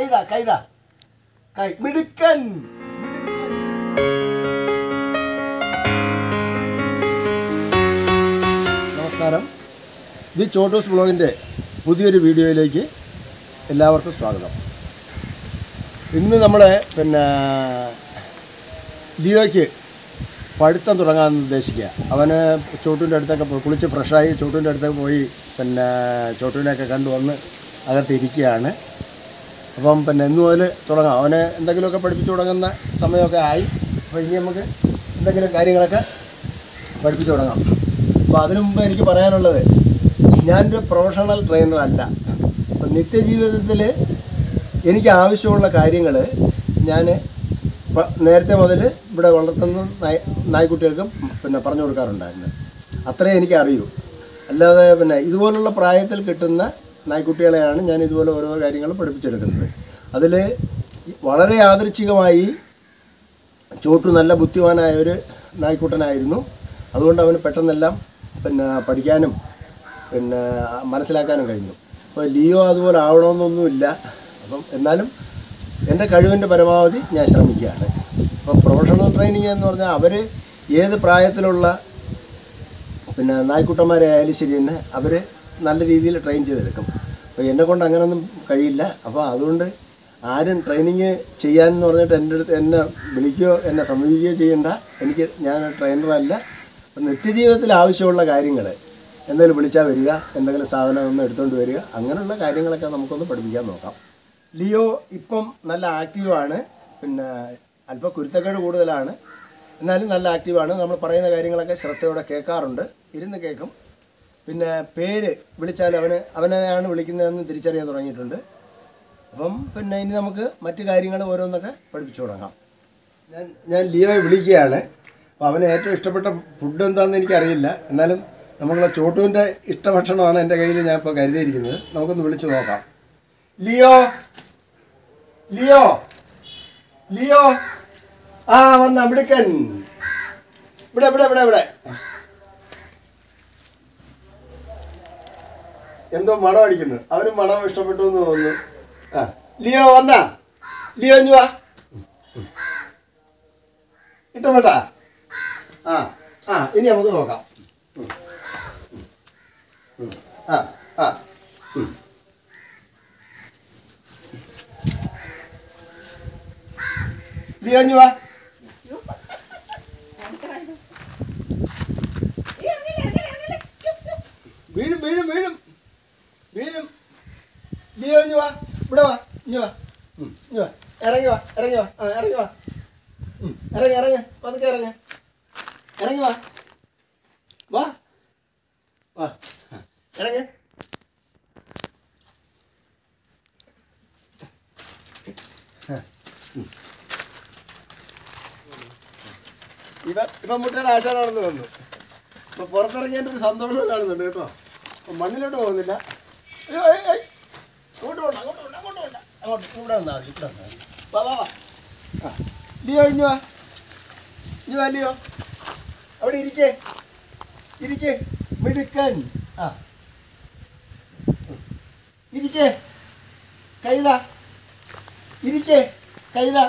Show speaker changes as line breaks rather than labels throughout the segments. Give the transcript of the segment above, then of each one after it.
കൈതാ കൈതാ കൈ മിടുക്കൻ മിടുക്കൻ നമസ്കാരം ദി ചോട്ടൂസ് ബ്ലോഗിൻ്റെ പുതിയൊരു വീഡിയോയിലേക്ക് എല്ലാവർക്കും സ്വാഗതം ഇന്ന് നമ്മൾ പിന്നെ ലിയോയ്ക്ക് പഠിത്തം തുടങ്ങാൻ ഉദ്ദേശിക്കുക അവന് ചോട്ടൂൻ്റെ അടുത്തൊക്കെ പോയി കുളിച്ച് ഫ്രഷായി ചോട്ടൂൻ്റെ അടുത്തൊക്കെ പോയി പിന്നെ ചോട്ടൂനെയൊക്കെ കണ്ടുവന്ന് അകത്തിരിക്കുകയാണ് അപ്പം പിന്നെ ഇന്ന് മുതൽ തുടങ്ങാം അവനെ എന്തെങ്കിലുമൊക്കെ പഠിപ്പിച്ചു തുടങ്ങുന്ന സമയമൊക്കെ ആയി അപ്പോൾ ഇനി നമുക്ക് എന്തെങ്കിലും കാര്യങ്ങളൊക്കെ പഠിപ്പിച്ചു തുടങ്ങാം അപ്പോൾ അതിനു മുമ്പ് എനിക്ക് പറയാനുള്ളത് ഞാനൊരു പ്രൊഫഷണൽ ട്രെയിനർ അല്ല അപ്പം നിത്യജീവിതത്തിൽ എനിക്ക് ആവശ്യമുള്ള കാര്യങ്ങൾ ഞാൻ നേരത്തെ മുതൽ ഇവിടെ വളർത്തുന്ന നായ് നായ്ക്കുട്ടികൾക്കും പിന്നെ പറഞ്ഞു കൊടുക്കാറുണ്ടായിരുന്നു അത്രേ എനിക്ക് അറിയൂ അല്ലാതെ പിന്നെ ഇതുപോലുള്ള പ്രായത്തിൽ കിട്ടുന്ന നായ്ക്കുട്ടികളെയാണ് ഞാൻ ഇതുപോലെ ഓരോ കാര്യങ്ങളും പഠിപ്പിച്ചെടുക്കുന്നത് അതിൽ വളരെ യാദൃച്ഛികമായി ചോട്ടു നല്ല ബുദ്ധിമാനായ ഒരു നായ്ക്കുട്ടനായിരുന്നു അതുകൊണ്ട് അവന് പെട്ടെന്നെല്ലാം പിന്നെ പഠിക്കാനും പിന്നെ മനസ്സിലാക്കാനും കഴിഞ്ഞു അപ്പോൾ ലിയോ അതുപോലെ ആവണമെന്നൊന്നുമില്ല അപ്പം എന്നാലും എൻ്റെ കഴിവിൻ്റെ പരമാവധി ഞാൻ ശ്രമിക്കുകയാണ് അപ്പോൾ പ്രൊഫഷണൽ ട്രെയിനിങ് എന്ന് പറഞ്ഞാൽ അവർ ഏത് പ്രായത്തിലുള്ള പിന്നെ നായ്ക്കുട്ടന്മാരെ ആയാലും ശരി തന്നെ അവർ നല്ല രീതിയിൽ ട്രെയിൻ ചെയ്തെടുക്കും അപ്പോൾ എന്നെ കൊണ്ട് അങ്ങനെയൊന്നും കഴിയില്ല അപ്പോൾ അതുകൊണ്ട് ആരും ട്രെയിനിങ് ചെയ്യാനെന്ന് പറഞ്ഞിട്ട് എൻ്റെ അടുത്ത് എന്നെ വിളിക്കുകയോ എന്നെ സമീപിക്കുകയോ ചെയ്യേണ്ട എനിക്ക് ഞാൻ ട്രെയിനറല്ല അപ്പം നിത്യജീവിതത്തിൽ ആവശ്യമുള്ള കാര്യങ്ങൾ എന്തെങ്കിലും വിളിച്ചാൽ വരിക എന്തെങ്കിലും സാധനം ഒന്ന് എടുത്തുകൊണ്ട് വരിക അങ്ങനെയുള്ള കാര്യങ്ങളൊക്കെ നമുക്കൊന്ന് പഠിപ്പിക്കാൻ നോക്കാം ലിയോ ഇപ്പം നല്ല ആക്റ്റീവാണ് പിന്നെ അല്പം കുരുത്തക്കേട് കൂടുതലാണ് എന്നാലും നല്ല ആക്റ്റീവാണ് നമ്മൾ പറയുന്ന കാര്യങ്ങളൊക്കെ ശ്രദ്ധയോടെ കേൾക്കാറുണ്ട് ഇരുന്ന് കേൾക്കും പിന്നെ പേര് വിളിച്ചാൽ അവന് അവനെയാണ് വിളിക്കുന്നതെന്ന് തിരിച്ചറിയാൻ തുടങ്ങിയിട്ടുണ്ട് അപ്പം പിന്നെ ഇനി നമുക്ക് മറ്റു കാര്യങ്ങൾ ഓരോന്നൊക്കെ പഠിപ്പിച്ചു തുടങ്ങാം ഞാൻ ഞാൻ ലിയോയെ വിളിക്കുകയാണ് അപ്പോൾ അവന് ഏറ്റവും ഇഷ്ടപ്പെട്ട ഫുഡ് എന്താണെന്ന് എനിക്കറിയില്ല എന്നാലും നമ്മളെ ചോട്ടുവിൻ്റെ ഇഷ്ടഭക്ഷണമാണ് എൻ്റെ കയ്യിൽ ഞാൻ ഇപ്പോൾ കരുതിയിരിക്കുന്നത് നമുക്കൊന്ന് വിളിച്ചു നോക്കാം ലിയോ ലിയോ ലിയോ ആ വന്ന മിടുക്കൻ ഇവിടെ ഇവിടെ ഇവിടെ ഇവിടെ എന്തോ മണം അടിക്കുന്നു അവനും മണം ഇഷ്ടപ്പെട്ടു എന്ന് തോന്നുന്നു ആ ലിയോ വന്നാ ലിയോ ഇഞ്ഞു വാ ഇഷ്ടപ്പെട്ടാ ആ ആ ഇനി നമുക്ക് നോക്കാം ഉം. ഉം. ആ ആ ഉം. ലിയോ ഇഞ്ഞു വാ വീഴും വീഴും വീഴും വീഴും ലിയോ ഇഞ്ഞു വാ ഇവിടെ വാ ഇഞ്ഞു വാ ഉം, ഇഞ്ഞു വാ ഇറങ്ങി വാ ഇറങ്ങി വാ ആ ഇറങ്ങി വാ ഉം, ഇറങ്ങി ഇറങ്ങി പതുക്കെ ഇറങ്ങി ഇറങ്ങി വാ വാ വാ ആ, ഇറങ്ങി ഇവ ഇവ മുട്ടയുടെ ആശാനാണെന്ന് തോന്നുന്നു അപ്പൊ പുറത്തിറങ്ങിയതിൻ്റെ ഒരു സന്തോഷം കാണുന്നുണ്ട് കേട്ടോ അപ്പൊ മണ്ണിലോട്ട് പോകുന്നില്ല അയ്യോ ഏയ്, ഏയ്. അങ്ങോട്ട് പോണ്ട അങ്ങോട്ട് പോണ്ട അങ്ങോട്ട് പോണ്ട അങ്ങോട്ട് ഇവിടെ വന്നാൽ മതി ഇവിടെ വന്നാൽ മതി വാ വാ വാ ആ ലിയോ ഇഞ്ഞു വാ ഇഞ്ഞു വാ ലിയോ അവിടെ ഇരിക്കേ ഇരിക്കേ മിടുക്കൻ ആ ഇരിക്കേ കൈതാ ഇരിക്കേ കൈതാ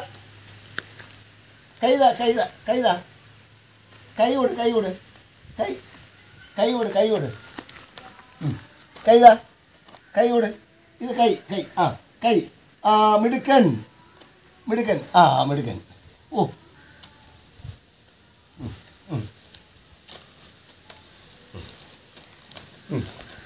കൈതാ കൈതാ കൈതാ കൈ കൊടു കൈ കൊടു കൈ കൈ കൊടു കൈ കൊടു ഉം. കൈതാ കൈ കൊടു ഇത് കൈ കൈ ആ കൈ ആ മിടുക്കൻ മിടുക്കൻ ആ മിടുക്കൻ ഓ ഉം, ഉം. ഉം.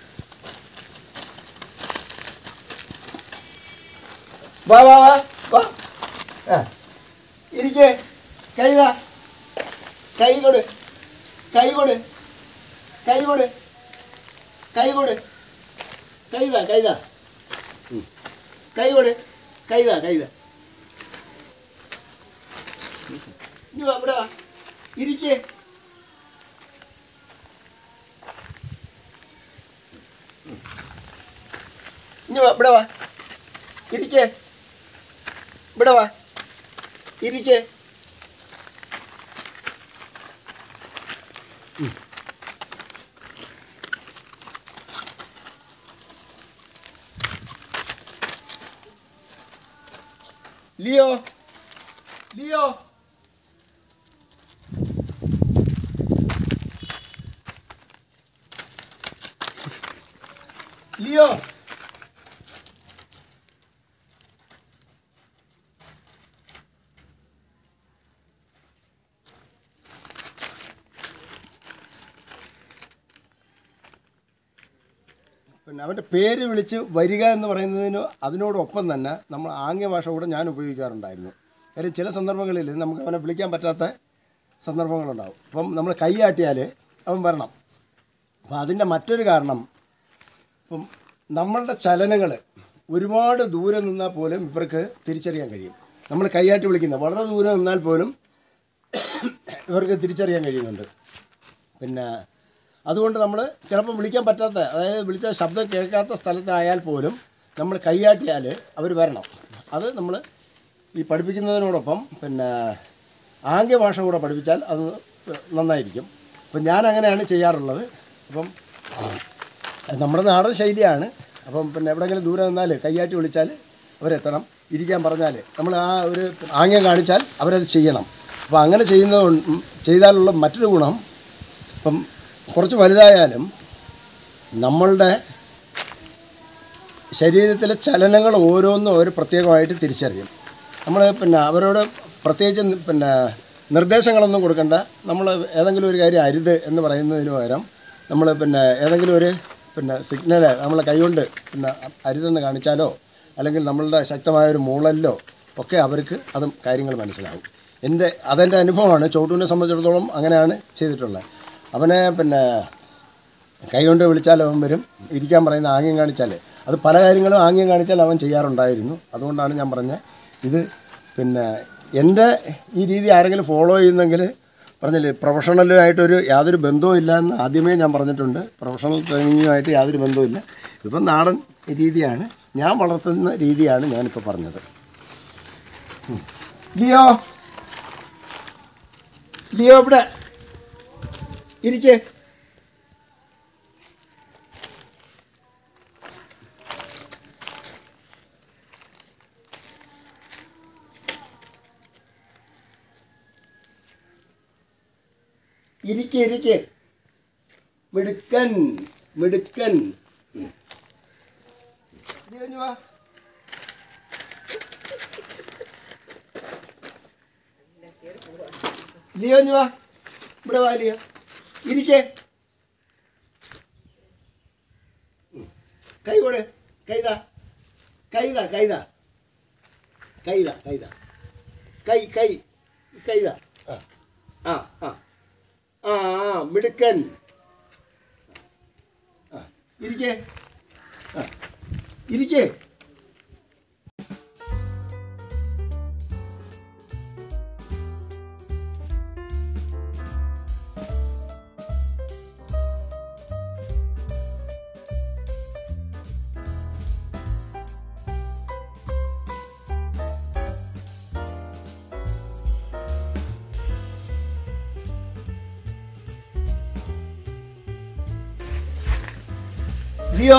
വാ വാ വാ വാ ആ ഇരിക്കേ കൈതാ കൈ കൊടു കൈ കൊടു കൈ കൊടു കൈ കൊടു കൈതാ കൈതാ ഉം. കൈ കൊടു കൈതാ കൈതാ ഇനി വാ ഇവിടെ വാ ഇരിക്കേ ഇനി വാ ഇവിടെ വാ ഇരിക്കേ ഇവിടെ വാ ഇരിക്കേ ലിയോ ലിയോ ലിയോ പിന്നെ അവൻ്റെ പേര് വിളിച്ച് വരിക എന്ന് പറയുന്നതിന് അതിനോടൊപ്പം തന്നെ നമ്മൾ ആംഗ്യ ഭാഷ കൂടെ ഞാൻ ഉപയോഗിക്കാറുണ്ടായിരുന്നു കാര്യം ചില സന്ദർഭങ്ങളിൽ നമുക്ക് അവനെ വിളിക്കാൻ പറ്റാത്ത സന്ദർഭങ്ങളുണ്ടാവും അപ്പം നമ്മൾ കൈയാട്ടിയാൽ അവൻ വരണം അപ്പം അതിൻ്റെ മറ്റൊരു കാരണം ഇപ്പം നമ്മളുടെ ചലനങ്ങൾ ഒരുപാട് ദൂരെ നിന്നാൽ പോലും ഇവർക്ക് തിരിച്ചറിയാൻ കഴിയും നമ്മൾ കൈയാട്ടി വിളിക്കുന്ന വളരെ ദൂരെ നിന്നാൽ പോലും ഇവർക്ക് തിരിച്ചറിയാൻ കഴിയുന്നുണ്ട് പിന്നെ അതുകൊണ്ട് നമ്മൾ ചിലപ്പോൾ വിളിക്കാൻ പറ്റാത്ത അതായത് വിളിച്ച ശബ്ദം കേൾക്കാത്ത സ്ഥലത്തായാൽ പോലും നമ്മൾ കൈയാട്ടിയാൽ അവർ വരണം അത് നമ്മൾ ഈ പഠിപ്പിക്കുന്നതിനോടൊപ്പം പിന്നെ ആംഗ്യഭാഷ കൂടെ പഠിപ്പിച്ചാൽ അത് നന്നായിരിക്കും അപ്പം ഞാൻ അങ്ങനെയാണ് ചെയ്യാറുള്ളത് അപ്പം നമ്മുടെ നാടൻ ശൈലിയാണ് അപ്പം പിന്നെ എവിടെയെങ്കിലും ദൂരെ നിന്നാൽ കൈയാട്ടി വിളിച്ചാൽ അവരെത്തണം ഇരിക്കാൻ പറഞ്ഞാൽ നമ്മൾ ആ ഒരു ആംഗ്യം കാണിച്ചാൽ അവരത് ചെയ്യണം അപ്പോൾ അങ്ങനെ ചെയ്യുന്നത് കൊണ്ട് ചെയ്താലുള്ള മറ്റൊരു ഗുണം ഇപ്പം കുറച്ച് വലുതായാലും നമ്മളുടെ ശരീരത്തിലെ ചലനങ്ങൾ ഓരോന്നും അവർ പ്രത്യേകമായിട്ട് തിരിച്ചറിയും നമ്മൾ പിന്നെ അവരോട് പ്രത്യേകിച്ച് നി- പിന്നെ നിർദ്ദേശങ്ങളൊന്നും കൊടുക്കണ്ട നമ്മൾ ഏതെങ്കിലും ഒരു കാര്യം അരുത് എന്ന് പറയുന്നതിന് പകരം നമ്മൾ പിന്നെ ഏതെങ്കിലും ഒരു പിന്നെ സിഗ്നൽ നമ്മളെ കൈകൊണ്ട് പിന്നെ അരുതെന്ന് കാണിച്ചാലോ അല്ലെങ്കിൽ നമ്മളുടെ ശക്തമായ ഒരു മൂളലിലോ ഒക്കെ അവർക്ക് അതും കാര്യങ്ങൾ മനസ്സിലാവും എൻ്റെ അതെൻ്റെ അനുഭവമാണ് ചോട്ടൂനെ സംബന്ധിച്ചിടത്തോളം അങ്ങനെയാണ് ചെയ്തിട്ടുള്ളത് അവനെ പിന്നെ കൈകൊണ്ട് വിളിച്ചാൽ അവൻ വരും ഇരിക്കാൻ പറയുന്ന ആംഗ്യം കാണിച്ചാൽ അത് പല കാര്യങ്ങളും ആംഗ്യം കാണിച്ചാൽ അവൻ ചെയ്യാറുണ്ടായിരുന്നു അതുകൊണ്ടാണ് ഞാൻ പറഞ്ഞത് ഇത് പിന്നെ എൻ്റെ ഈ രീതി ആരെങ്കിലും ഫോളോ ചെയ്യുന്നെങ്കിൽ പറഞ്ഞില്ലേ പ്രൊഫഷണലുമായിട്ടൊരു യാതൊരു ബന്ധവും ഇല്ല എന്ന് ആദ്യമേ ഞാൻ പറഞ്ഞിട്ടുണ്ട് പ്രൊഫഷണൽ ട്രെയിനിങ്ങുമായിട്ട് യാതൊരു ബന്ധവുമില്ല ഇപ്പം നാടൻ രീതിയാണ് ഞാൻ വളർത്തുന്ന രീതിയാണ് ഞാനിപ്പോൾ പറഞ്ഞത് ഉം. ലിയോ ലിയോ ഇവിടെ ഇരിക്കേ ഇരിക്കെ ഇരിക്കെ മിടുക്കൻ മിടുക്കൻ ഉം. നീ ഇങ്ങ് വാ. ലിയോ ഇങ്ങ് വാ ഇവിടെ വാ ലിയോ ഇരിക്കേ ഉം. കൈ കൊട് കൈതാ കൈതാ കൈതാ കൈതാ കൈതാ കൈ കൈ കൈതാ ആ ആ ആ ആ ആ മിടുക്കൻ ആ ഇരിക്കേ ആ ഇരിക്കേ ലിയോ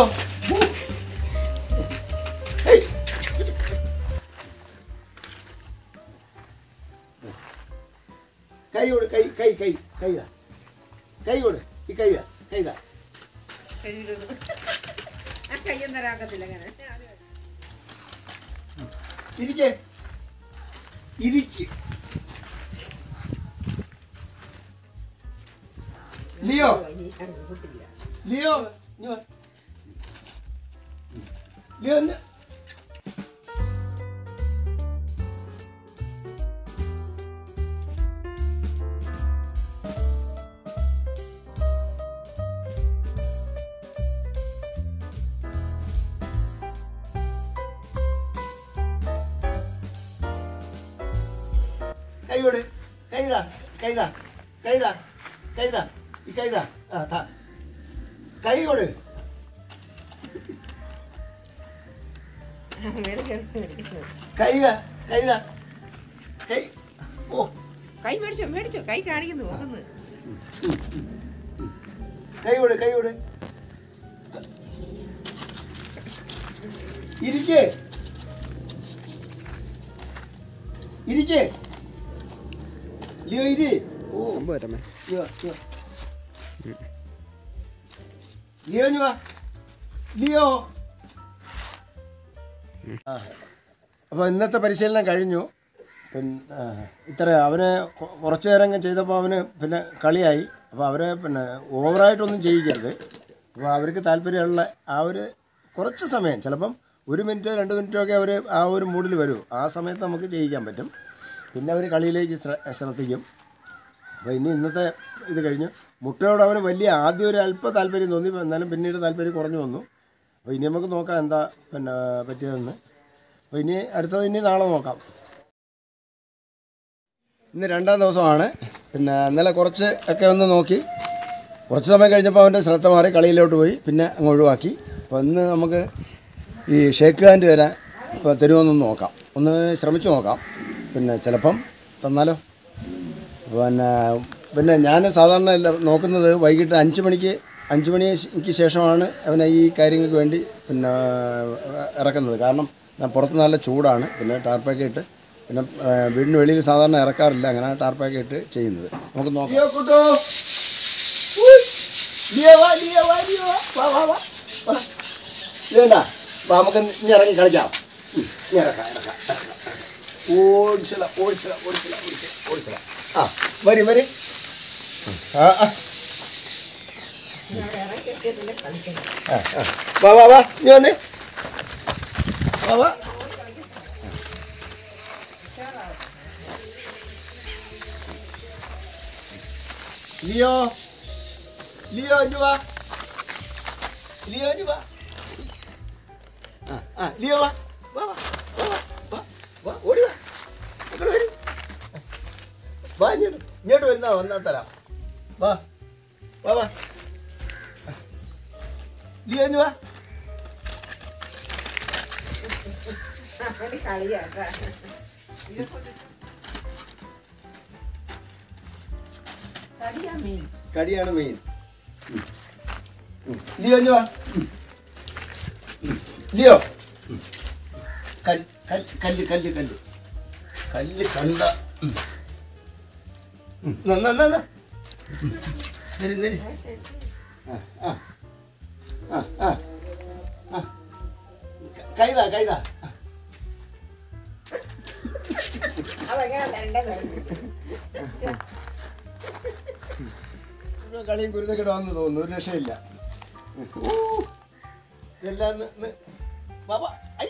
ഹേയ്. കൈ കൊട് കൈ കൈ കൈ കൈതാ കൈ കൊട് ഈ കൈതാ കൈതാ
ആ കയ്യും തരാക്കത്തില്ല അങ്ങനെ
ഇരിക്കേ ഇരിക്ക് ലിയോ ലിയോ ഇങ്ങ് വാ. ലിയോ ഒന്ന് കൈ കൊട് കൈതാ കൈതാ കൈതാ കൈതാ ഈ കൈതാ ആ താ കൈ കൊട് കൈതാ കൈതാ കൈ ഓ
കൈ മേടിച്ചോ മേടിച്ചോ കൈ കാണിക്കുന്നു നോക്കുന്നു
കൈ കൊട് കൈ കൊട് ഇരിക്കേ ഇരിക്കേ ലിയോ ഇരി ഓ
സംഭവം വരമേ
ലിയോ ലിയോ ലിയോ ഇഞ്ഞ് വാ ലിയോ ആ അപ്പോൾ ഇന്നത്തെ പരിശീലനം കഴിഞ്ഞു പിന്നെ ആ, ഇത്ര അവന് കൊ- കുറച്ച് നേരം ചെയ്തപ്പോൾ അവന് പിന്നെ കളിയായി അപ്പോൾ അവരെ പിന്നെ ഓവറായിട്ടൊന്നും ചെയ്യിക്കരുത് അപ്പോൾ അവർക്ക് താല്പര്യമുള്ള ആ ഒരു കുറച്ച് സമയം ചിലപ്പം ഒരു മിനിറ്റോ രണ്ട് മിനിറ്റോ ഒക്കെ അവർ ആ ഒരു മൂഡിൽ വരും ആ സമയത്ത് നമുക്ക് ചെയ്യിക്കാൻ പറ്റും പിന്നെ അവർ കളിയിലേക്ക് ശ്ര- ശ്രദ്ധിക്കും അപ്പോൾ ഇനി ഇന്നത്തെ ഇത് കഴിഞ്ഞ് മുട്ടയോട് അവന് വലിയ ആദ്യം ഒരു അല്പ താല്പര്യം തോന്നി എന്നാലും പിന്നീട് താല്പര്യം കുറഞ്ഞു വന്നു അപ്പോൾ ഇനി നമുക്ക് നോക്കാം എന്താ പിന്നെ പറ്റിയതെന്ന് അപ്പോൾ ഇനി അടുത്തത് ഇനി നാളെ നോക്കാം ഇന്ന് രണ്ടാം ദിവസമാണ് പിന്നെ ഇന്നലെ കുറച്ച് ഒക്കെ ഒന്ന് നോക്കി കുറച്ച് സമയം കഴിഞ്ഞപ്പോൾ അവൻ്റെ ശ്രദ്ധ മാറി കളിയിലോട്ട് പോയി പിന്നെ അങ്ങ് ഒഴിവാക്കി അപ്പോൾ ഇന്ന് നമുക്ക് ഈ ഷേക്ക് ഹാൻഡ് തരാൻ ഇപ്പോൾ തരുമെന്നൊന്ന് നോക്കാം ഒന്ന് ശ്രമിച്ചു നോക്കാം പിന്നെ ചിലപ്പം തന്നാലോ പിന്നെ പിന്നെ ഞാൻ സാധാരണ എല്ലാം നോക്കുന്നത് വൈകിട്ട് അഞ്ച് മണിക്ക് അഞ്ച് മണിക്ക് ശേഷമാണ് അവനെ ഈ കാര്യങ്ങൾക്ക് വേണ്ടി പിന്നെ ഇറക്കുന്നത് കാരണം ഞാൻ പുറത്ത് നല്ല ചൂടാണ് പിന്നെ ടാർപ്പൊക്കെ ഇട്ട് പിന്നെ ആ, വീടിന് വെളിയിൽ സാധാരണ ഇറക്കാറില്ല അങ്ങനെ ടാർപ്പൊക്കെ ഇട്ട് ചെയ്യുന്നത് നമുക്ക് നോക്കാം കുട്ടോ ഇതേണ്ട നമുക്ക് ഇനി ഇറങ്ങി കളിക്കാം ഉം, ഇനി ഇറക്കാം ഇറക്കാം ഇറക്കാം. ഓടിച്ചല ഓടിച്ചല ഓടിച്ചല ഓടിച്ചല ഓടിച്ചല ആ വരി വരി ആ ആ ആ, ആ. വാ വാ വാ നീ വന്നേ വാ വാ ലിയോ ലിയോ ഇഞ്ഞു വാ ലിയോ ഇഞ്ഞു വാ ആ ആ ലിയോ വാ വാ വാ വാ വാ വാ വാ ഓടി വാ അങ്ങോട്ട് വരൂ വാ ഇങ്ങോട്ട് ഇങ്ങോട്ട് വരുന്ന വന്നാൽ തരാം വാ വാ വാ ലിയോ ഇഞ്ഞു വാ
അവന് കളിയാട്ടാ കളിയാ മീൻ
കടിയാണ് മെയിൻ ലിയോ ഇഞ്ഞു വാ ഉം. ഉം. ലിയോ ഉം. കല്ല് കല്ല് കല്ല് കല്ല് കല്ല് കല്ല് കണ്ട ഉം. ഉം. ന, ന, ന, ന. ഉം. നെരി, നെരി. ആ, ആ. ആ, ആ. ആ. ക- കൈതാ കൈതാ
അതെങ്ങനെ തരണ്ടത്
ഇപ്പൊ കളിയും കുരുത്തക്കെടാന്ന് തോന്നുന്നു ഒരു രക്ഷയില്ല ഊ. ഇതെല്ലാം ഒന്ന് ഒന്ന് വാ, വാ. ഐ.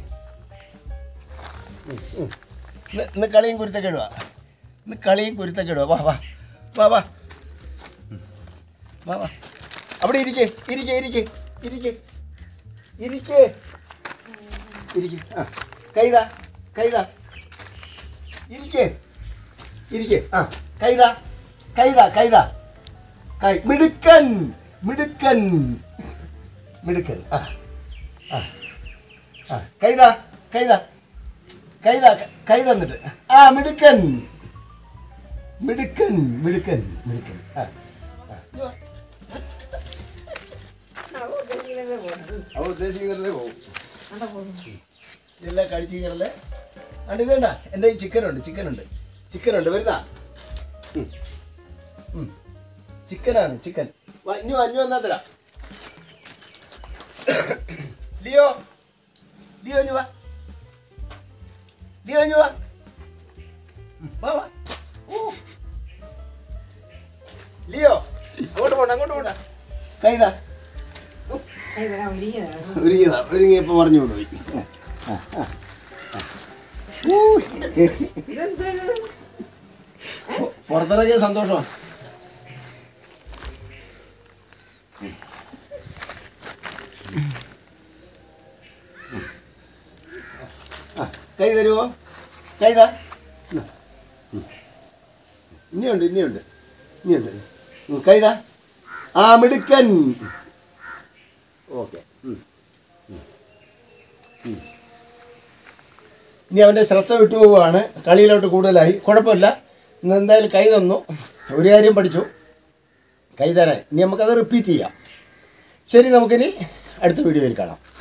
ഉം, ഉം. ഇന്ന് ഇന്ന് കളിയും കുരുത്തക്കെടുവാ ഇന്ന് കളിയും കുരുത്തക്കെടുവാ വാ വാ വാ വാ ഉം. വാ വാ അവിടെ ഇരിക്കേ ഇരിക്കേ ഇരിക്കേ ഇരിക്കേ ഇരിക്കേ ഇരിക്കേ ആ കൈതാ കൈതാ ഇരിക്കേ ഇരിക്കേ ആ കൈതാ കൈതാ കൈതാ കൈ മിടുക്കൻ മിടുക്കൻ മിടുക്കൻ ആ ആ ആ കൈതാ കൈതാ കൈതാ കൈ തന്നിട്ട് ആ മിടുക്കൻ മിടുക്കൻ മിടുക്കൻ മിടുക്കൻ ആ ആ.
അവ ഉദ്ദേശിക്കുന്നത് പോകുന്നു
അവ ഉദ്ദേശിക്കുന്നിടത്തേ പോകും
അവിടെ പോകുന്നു
ഇതെല്ലാം കഴിച്ച് കയറല്ലേ അണ്ട് ഇതേണ്ട എൻ്റെ ഈ ചിക്കനുണ്ട് ചിക്കനുണ്ട് ചിക്കനുണ്ട് വരുതാ ഉം. ഉം. ചിക്കനാണ് ചിക്കൻ വാ ഇനി വാ ഇനി വന്നാ തരാം ലിയോ ലിയോ ഇനി വാ ലിയോ ഇനി വാ ഉം, വാ വാ ഊ. ലിയോ അങ്ങോട്ട് പോണ്ട അങ്ങോട്ട് പോണ്ട കൈതാ
ഇവനാ ഒരുങ്ങിയതാണ്
ഒരുങ്ങിയതാ ഒരുങ്ങിയപ്പോൾ പറഞ്ഞു കൊണ്ടുപോയി ആ, ആ, ആ. ഊ.
ഇതെന്തോ ഇത്
പൊ- പുറത്തിറങ്ങിയ സന്തോഷം ആ, കൈ തരുമോ കൈതാ ഇന്നാ. ഉം. ഇനിയുണ്ട് ഇനിയുണ്ട് ഇനിയുണ്ട് ഉം, കൈതാ ആ മിടുക്കൻ ഓക്കെ ഇനി അവൻ്റെ ശ്രദ്ധ വിട്ടുപോവുകയാണ് കളിയിലോട്ട് കൂടുതലായി കുഴപ്പമില്ല ഇന്ന് എന്തായാലും കൈ തന്നു ഒരു കാര്യം പഠിച്ചു കൈ തരാൻ ഇനി നമുക്കത് റിപ്പീറ്റ് ചെയ്യാം ശരി നമുക്കിനി അടുത്ത വീഡിയോയിൽ കാണാം